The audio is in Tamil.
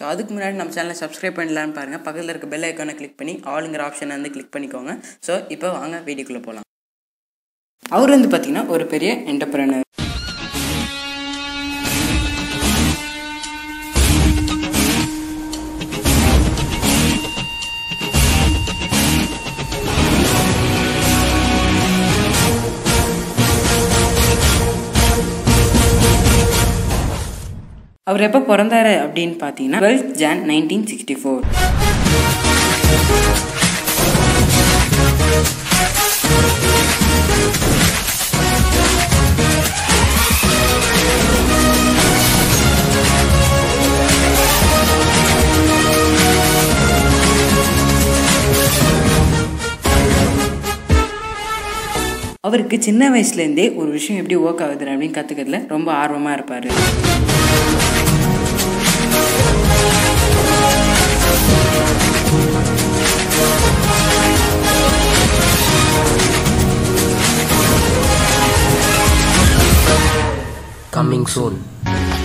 ஸோ அதுக்கு முன்னாடி நம்ம சேனலை சப்ஸ்கிரைப் பண்ணலான்னு பாருங்கள் பக்கத்தில் இருக்க பெல் ஐக்கானை கிளிக் பண்ணி ஆளுங்கிற ஆப்ஷனை வந்து கிளிக் பண்ணிக்கோங்க ஸோ இப்போ வாங்க வீடியோக்குள்ளே போகலாம் அவர் வந்து பார்த்திங்கன்னா ஒரு பெரிய என்டர்பிரனர் அவர் எப்போ பிறந்தாரு அப்படின்னு பார்த்தீங்கன்னா twelfth Jan nineteen sixty four அவருக்கு சின்ன வயசுலேருந்தே ஒரு விஷயம் எப்படி ஒர்க் ஆகுது அப்படின்னு கற்றுக்கிறதுல ரொம்ப ஆர்வமாக இருப்பார் Coming soon.